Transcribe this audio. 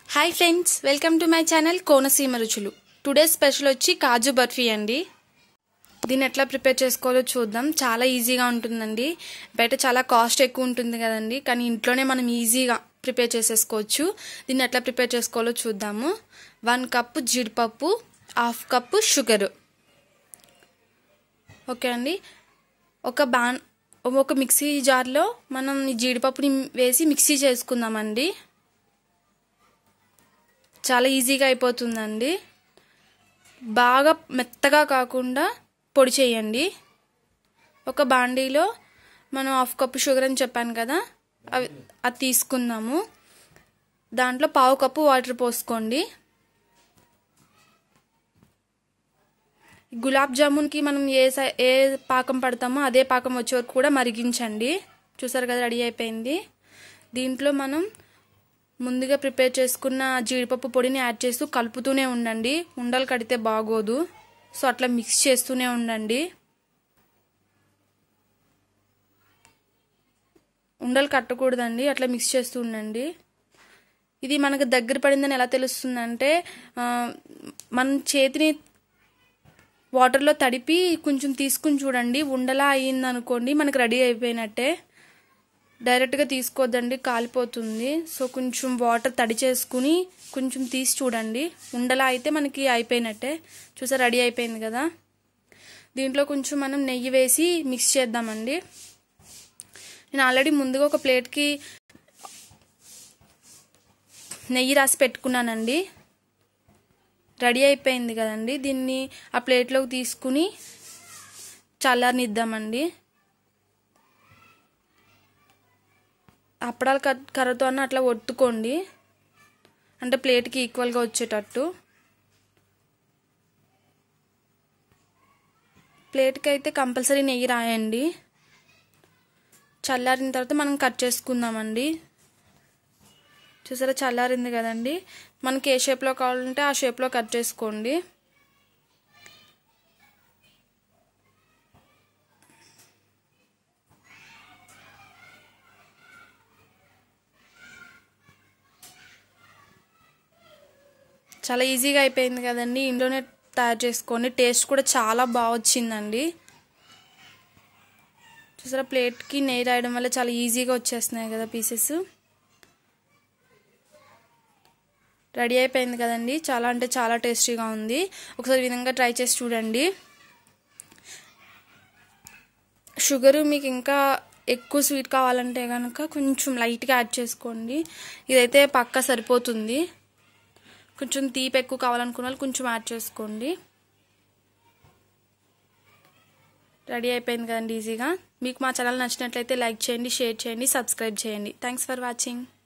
hi friends welcome to my channel Konaseema రుచులు today special వచ్చి కాజు బర్ఫీ అండి దీన్ని ఎట్లా ప్రిపేర్ చేసుకోవాలో చూద్దాం చాలా ఈజీగా ఉంటుందండి బయట చాలా కాస్ట్ ఎక్కువ ఉంటుంది కదండి కానీ ఇంట్లోనే మనం ఈజీగా ప్రిపేర్ చేసేసుకోవచ్చు దీన్ని ఎట్లా ప్రిపేర్ చేసుకోవాలో చూద్దాము వన్ కప్పు జీడిపప్పు హాఫ్ కప్పు షుగరు ఓకే అండి ఒక బాన్ ఒక మిక్సీ జార్లో మనం ఈ జీడిపప్పుని వేసి మిక్సీ చేసుకుందామండి చాలా ఈజీగా అయిపోతుందండి బాగా మెత్తగా కాకుండా పొడి చేయండి ఒక బాండీలో మనం హాఫ్ కప్పు షుగర్ అని చెప్పాను కదా అవి అది తీసుకుందాము దాంట్లో పావు కప్పు వాటర్ పోసుకోండి గులాబ్ జామున్కి మనం ఏ ఏ పాకం పడతామో అదే పాకం వచ్చే వరకు కూడా మరిగించండి చూసారు కదా రెడీ అయిపోయింది దీంట్లో మనం ముందుగా ప్రిపేర్ చేసుకున్న జీడిపప్పు పొడిని యాడ్ చేస్తూ కలుపుతూనే ఉండండి ఉండలు కడితే బాగోదు సో అట్లా మిక్స్ చేస్తూనే ఉండండి ఉండలు కట్టకూడదండి అట్లా మిక్స్ చేస్తూ ఉండండి ఇది మనకు దగ్గర పడిందని ఎలా తెలుస్తుందంటే మన చేతిని వాటర్లో తడిపి కొంచెం తీసుకుని చూడండి ఉండలా అయ్యిందనుకోండి మనకు రెడీ అయిపోయినట్టే డైరెక్ట్గా తీసుకోవద్దండి కాలిపోతుంది సో కొంచెం వాటర్ తడి చేసుకుని కొంచెం తీసి చూడండి ఉండలా అయితే మనకి అయిపోయినట్టే చూసా రెడీ అయిపోయింది కదా దీంట్లో కొంచెం మనం నెయ్యి వేసి మిక్స్ చేద్దామండి నేను ఆల్రెడీ ముందుగా ఒక ప్లేట్కి నెయ్యి రాసి పెట్టుకున్నానండి రెడీ అయిపోయింది కదండి దీన్ని ఆ ప్లేట్లోకి తీసుకుని చల్లారనిద్దామండి అప్పడాలు కర్రతో అన్న అట్లా ఒత్తుకోండి అంటే ప్లేట్కి ఈక్వల్గా వచ్చేటట్టు ప్లేట్కి అయితే కంపల్సరీ నెయ్యి రాయండి చల్లారిన తర్వాత మనం కట్ చేసుకుందామండి చూసారా చల్లారింది కదండి మనకి ఏ షేప్లో కావాలంటే ఆ షేప్లో కట్ చేసుకోండి చాలా ఈజీగా అయిపోయింది కదండి ఇంట్లోనే తయారు చేసుకోండి టేస్ట్ కూడా చాలా బాగా వచ్చిందండి చూసారా ప్లేట్కి నెయ్యి రాయడం వల్ల చాలా ఈజీగా వచ్చేస్తున్నాయి కదా పీసెస్ రెడీ అయిపోయింది కదండి చాలా అంటే చాలా టేస్టీగా ఉంది ఒకసారి విధంగా ట్రై చేసి చూడండి షుగరు మీకు ఇంకా ఎక్కువ స్వీట్ కావాలంటే కనుక కొంచెం లైట్గా యాడ్ చేసుకోండి ఇదైతే పక్క సరిపోతుంది కొంచెం తీపి ఎక్కువ కావాలనుకున్న వాళ్ళు కొంచెం యాడ్ చేసుకోండి రెడీ అయిపోయింది కదండి ఈజీగా మీకు మా ఛానల్ నచ్చినట్లయితే లైక్ చేయండి షేర్ చేయండి సబ్స్క్రైబ్ చేయండి థ్యాంక్స్ ఫర్ వాచింగ్